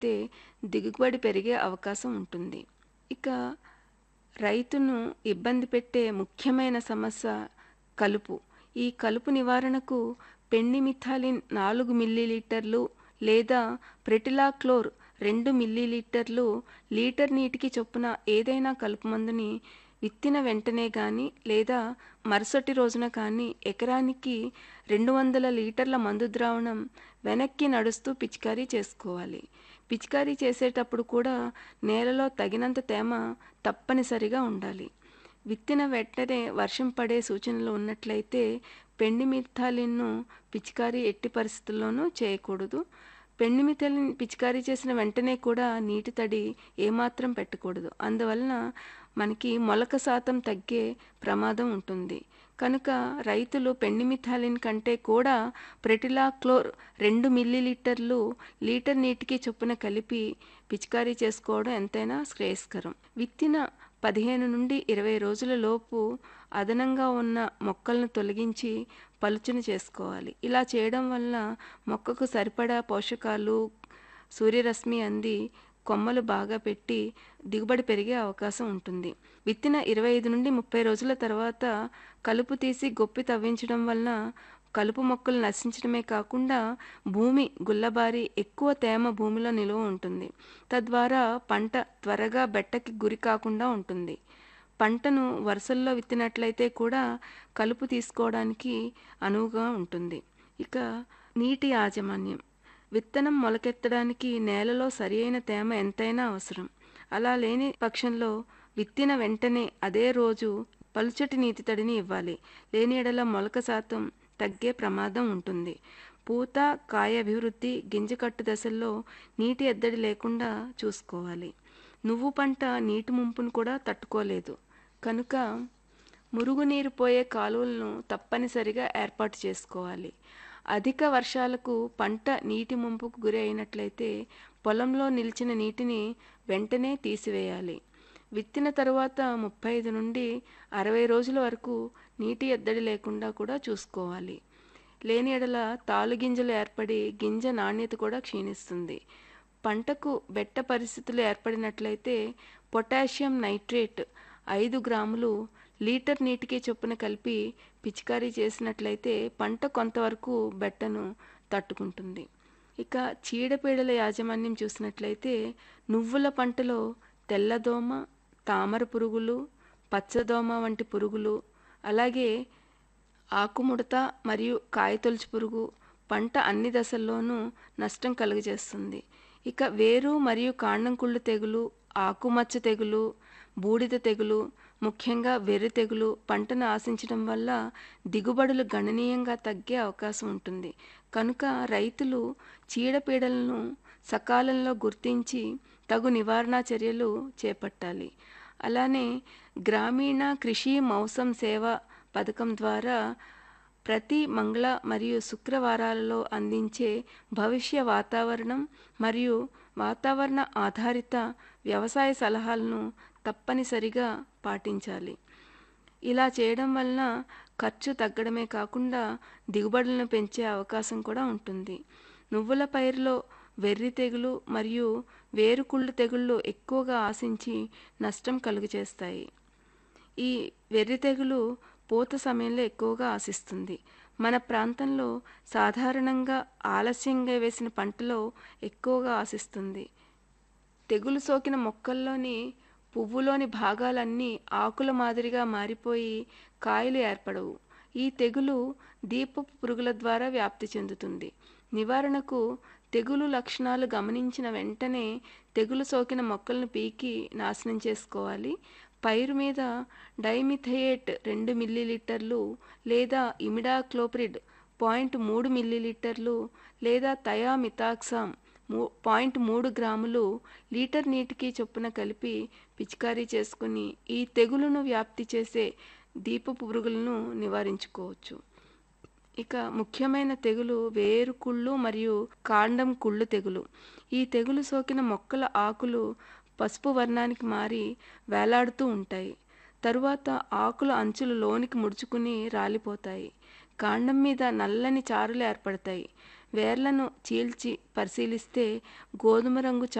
అయితే దిగుబడి పెరిగే అవకాశం ఉంటుంది ఇక రైతును ఇబ్బంది పెట్టే ముఖ్యమైన సమస్య కలుపు ఈ కలుపు నివారణకు పెండిమిథాలిన్ నాలుగు మిల్లీలీటర్లు లేదా ప్రెటిలాక్లోర్ రెండు మిల్లీలీటర్లు లీటర్ నీటికి చొప్పున ఏదైనా కలుపు మందుని విత్తిన వెంటనే కానీ లేదా మరుసటి రోజున కానీ ఎకరానికి రెండు వందల లీటర్ల మందు ద్రావణం వెనక్కి నడుస్తూ పిచికారీ చేసుకోవాలి పిచికారీ చేసేటప్పుడు కూడా నేలలో తగినంత తేమ తప్పనిసరిగా ఉండాలి విత్తిన వెంటనే వర్షం పడే సూచనలు ఉన్నట్లయితే పెండి మిథాలిన్ను పిచికారీ ఎట్టి పరిస్థితుల్లోనూ చేయకూడదు పెండి మిథాలిన్ పిచికారీ చేసిన వెంటనే కూడా నీటి తడి ఏమాత్రం పెట్టకూడదు అందువలన మనకి మొలక శాతం తగ్గే ప్రమాదం ఉంటుంది కనుక రైతులు పెండిమిథాలిన్ కంటే కూడా ప్రెటిలాక్లోర్ రెండు మిల్లీలీటర్లు లీటర్ నీటికి చొప్పున కలిపి పిచికారీ చేసుకోవడం ఎంతైనా శ్రేయస్కరం విత్తిన పదిహేను నుండి ఇరవై రోజుల లోపు అదనంగా ఉన్న మొక్కలను తొలగించి పలుచును చేసుకోవాలి ఇలా చేయడం వల్ల మొక్కకు సరిపడా పోషకాలు సూర్యరశ్మి అంది కొమ్మలు బాగా పెట్టి దిగుబడి పెరిగే అవకాశం ఉంటుంది విత్తిన ఇరవై ఐదు నుండి ముప్పై రోజుల తర్వాత కలుపు తీసి గొప్పి తవ్వించడం వలన కలుపు మొక్కలు నశించడమే కాకుండా భూమి గుల్లబారి ఎక్కువ తేమ భూమిలో నిలువ ఉంటుంది తద్వారా పంట త్వరగా బెట్టకి గురి కాకుండా ఉంటుంది పంటను వరుసల్లో విత్తినట్లయితే కూడా కలుపు తీసుకోవడానికి అనువుగా ఉంటుంది ఇక నీటి యాజమాన్యం విత్తనం మొలకెత్తడానికి నేలలో సరి అయిన తేమ ఎంతైనా అవసరం అలా లేని పక్షంలో విత్తిన వెంటనే అదే రోజు పలుచటి నీటి తడిని ఇవ్వాలి లేని ఎడల మొలక శాతం తగ్గే ప్రమాదం ఉంటుంది పూత కాయ అభివృద్ధి గింజకట్టు దశల్లో నీటి ఎద్దడి లేకుండా చూసుకోవాలి నువ్వు పంట నీటి ముంపును కూడా తట్టుకోలేదు కనుక మురుగునీరు పోయే కాలువలను తప్పనిసరిగా ఏర్పాటు చేసుకోవాలి అధిక వర్షాలకు పంట నీటి ముంపుకు గురి అయినట్లయితే పొలంలో నిలిచిన నీటిని వెంటనే తీసివేయాలి విత్తిన తరువాత ముప్పై ఐదు నుండి అరవై రోజుల వరకు నీటి ఎద్దడి లేకుండా కూడా చూసుకోవాలి లేని ఎడల తాలు గింజలు ఏర్పడి గింజ నాణ్యత కూడా క్షీణిస్తుంది పంటకు బెట్ట పరిస్థితులు ఏర్పడినట్లయితే పొటాషియం నైట్రేట్ ఐదు గ్రాములు లీటర్ నీటికి చొప్పున కలిపి పిచికారీ చేసినట్లయితే పంట కొంతవరకు బెట్టను తట్టుకుంటుంది ఇక చీడపీడల యాజమాన్యం చూసినట్లయితే నువ్వుల పంటలో తెల్లదోమ తామర పురుగులు పచ్చదోమ వంటి పురుగులు అలాగే ఆకుముడత మరియు కాయతొలుచు పురుగు పంట అన్ని దశల్లోనూ నష్టం కలుగజేస్తుంది ఇక వేరు మరియు కాండం కుళ్ళు తెగులు ఆకుమచ్చ తెగులు బూడిద తెగులు ముఖ్యంగా వెర్రి తెగులు పంటను ఆశించడం వల్ల దిగుబడులు గణనీయంగా తగ్గే అవకాశం ఉంటుంది కనుక రైతులు చీడపీడలను సకాలంలో గుర్తించి తగు నివారణ చర్యలు చేపట్టాలి అలానే గ్రామీణ కృషి మౌసం సేవ పథకం ద్వారా ప్రతి మంగళ మరియు శుక్రవారాలలో అందించే భవిష్య వాతావరణం మరియు వాతావరణ ఆధారిత వ్యవసాయ సలహాలను తప్పనిసరిగా పాటించాలి ఇలా చేయడం వలన ఖర్చు తగ్గడమే కాకుండా దిగుబడులను పెంచే అవకాశం కూడా ఉంటుంది నువ్వుల పైరులో వెర్రి తెగులు మరియు వేరుకుళ్ళు తెగుళ్ళు ఎక్కువగా ఆశించి నష్టం కలుగజేస్తాయి ఈ వెర్రి తెగులు పూత సమయంలో ఎక్కువగా ఆశిస్తుంది మన ప్రాంతంలో సాధారణంగా ఆలస్యంగా వేసిన పంటలో ఎక్కువగా ఆశిస్తుంది తెగులు సోకిన మొక్కల్లోని పువ్వులోని భాగాలన్నీ ఆకుల మాదిరిగా మారిపోయి కాయలు ఏర్పడవు ఈ తెగులు దీపపు పురుగుల ద్వారా వ్యాప్తి చెందుతుంది నివారణకు తెగులు లక్షణాలు గమనించిన వెంటనే తెగులు సోకిన మొక్కలను పీకి నాశనం చేసుకోవాలి పైరు మీద డైమిథయేట్ రెండు మిల్లీలీటర్లు లేదా ఇమిడాక్లోప్రిడ్ పాయింట్ మూడు మిల్లీలీటర్లు లేదా థయామితాక్సామ్ మూ పాయింట్ మూడు గ్రాములు లీటర్ నీటికి చొప్పున కలిపి పిచికారీ చేసుకుని ఈ తెగులును వ్యాప్తి చేసే దీపపు పురుగులను నివారించుకోవచ్చు ఇక ముఖ్యమైన తెగులు వేరు కుళ్ళు మరియు కాండం కుళ్ళు తెగులు ఈ తెగులు సోకిన మొక్కల ఆకులు పసుపు వర్ణానికి మారి వేలాడుతూ ఉంటాయి తరువాత ఆకుల అంచులు లోనికి ముడుచుకుని రాలిపోతాయి కాండం మీద నల్లని చారులు ఏర్పడతాయి వేర్లను చీల్చి పరిశీలిస్తే గోధుమ రంగు